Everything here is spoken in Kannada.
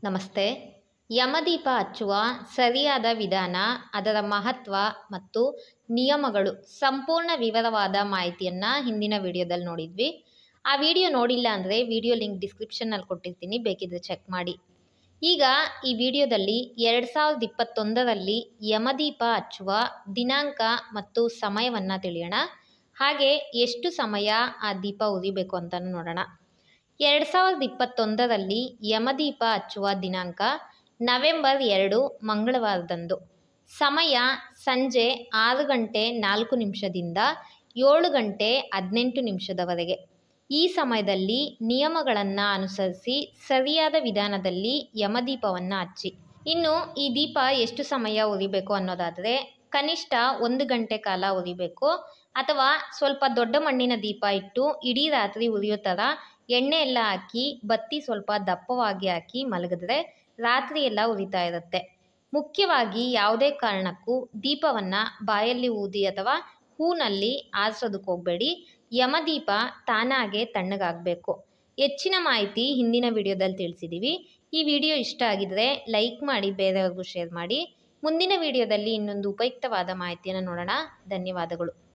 ನಮಸ್ತೆ ಯಮದೀಪ ಹಚ್ಚುವ ಸರಿಯಾದ ವಿಧಾನ ಅದರ ಮಹತ್ವ ಮತ್ತು ನಿಯಮಗಳು ಸಂಪೂರ್ಣ ವಿವರವಾದ ಮಾಹಿತಿಯನ್ನು ಹಿಂದಿನ ವಿಡಿಯೋದಲ್ಲಿ ನೋಡಿದ್ವಿ ಆ ವಿಡಿಯೋ ನೋಡಿಲ್ಲ ಅಂದರೆ ವಿಡಿಯೋ ಲಿಂಕ್ ಡಿಸ್ಕ್ರಿಪ್ಷನ್ನಲ್ಲಿ ಕೊಟ್ಟಿರ್ತೀನಿ ಬೇಕಿದ್ರೆ ಚೆಕ್ ಮಾಡಿ ಈಗ ಈ ವಿಡಿಯೋದಲ್ಲಿ ಎರಡು ಸಾವಿರದ ಇಪ್ಪತ್ತೊಂದರಲ್ಲಿ ಯಮದೀಪ ಹಚ್ಚುವ ದಿನಾಂಕ ಮತ್ತು ಸಮಯವನ್ನು ತಿಳಿಯೋಣ ಹಾಗೆ ಎಷ್ಟು ಸಮಯ ಆ ದೀಪ ಉರಿಬೇಕು ಅಂತಲೂ ನೋಡೋಣ ಎರಡು ಸಾವಿರದ ಇಪ್ಪತ್ತೊಂದರಲ್ಲಿ ಯಮದೀಪ ಹಚ್ಚುವ ದಿನಾಂಕ ನವೆಂಬರ್ ಎರಡು ಮಂಗಳವಾರದಂದು ಸಮಯ ಸಂಜೆ ಆರು ಗಂಟೆ ನಾಲ್ಕು ನಿಮಿಷದಿಂದ ಏಳು ಗಂಟೆ ಹದಿನೆಂಟು ನಿಮಿಷದವರೆಗೆ ಈ ಸಮಯದಲ್ಲಿ ನಿಯಮಗಳನ್ನು ಅನುಸರಿಸಿ ಸರಿಯಾದ ವಿಧಾನದಲ್ಲಿ ಯಮದೀಪವನ್ನು ಹಚ್ಚಿ ಇನ್ನು ಈ ದೀಪ ಎಷ್ಟು ಸಮಯ ಉರಿಬೇಕು ಅನ್ನೋದಾದರೆ ಕನಿಷ್ಠ ಒಂದು ಗಂಟೆ ಕಾಲ ಉರಿಬೇಕು ಅಥವಾ ಸ್ವಲ್ಪ ದೊಡ್ಡ ಮಣ್ಣಿನ ದೀಪ ಇಟ್ಟು ಇಡೀ ರಾತ್ರಿ ಉರಿಯೋ ಥರ ಎಣ್ಣೆ ಎಲ್ಲ ಹಾಕಿ ಬತ್ತಿ ಸ್ವಲ್ಪ ದಪ್ಪವಾಗಿ ಹಾಕಿ ಮಲಗಿದ್ರೆ ರಾತ್ರಿ ಎಲ್ಲ ಉರಿತಾ ಇರುತ್ತೆ ಮುಖ್ಯವಾಗಿ ಯಾವುದೇ ಕಾರಣಕ್ಕೂ ದೀಪವನ್ನು ಬಾಯಲ್ಲಿ ಊದಿ ಅಥವಾ ಹೂನಲ್ಲಿ ಆರಿಸೋದಕ್ಕೆ ಹೋಗಬೇಡಿ ಯಮದೀಪ ತಾನಾಗೆ ತಣ್ಣಗಾಗಬೇಕು ಹೆಚ್ಚಿನ ಮಾಹಿತಿ ಹಿಂದಿನ ವಿಡಿಯೋದಲ್ಲಿ ತಿಳಿಸಿದ್ದೀವಿ ಈ ವಿಡಿಯೋ ಇಷ್ಟ ಆಗಿದ್ರೆ ಲೈಕ್ ಮಾಡಿ ಬೇರೆಯವ್ರಿಗೂ ಶೇರ್ ಮಾಡಿ ಮುಂದಿನ ವಿಡಿಯೋದಲ್ಲಿ ಇನ್ನೊಂದು ಉಪಯುಕ್ತವಾದ ಮಾಹಿತಿಯನ್ನು ನೋಡೋಣ ಧನ್ಯವಾದಗಳು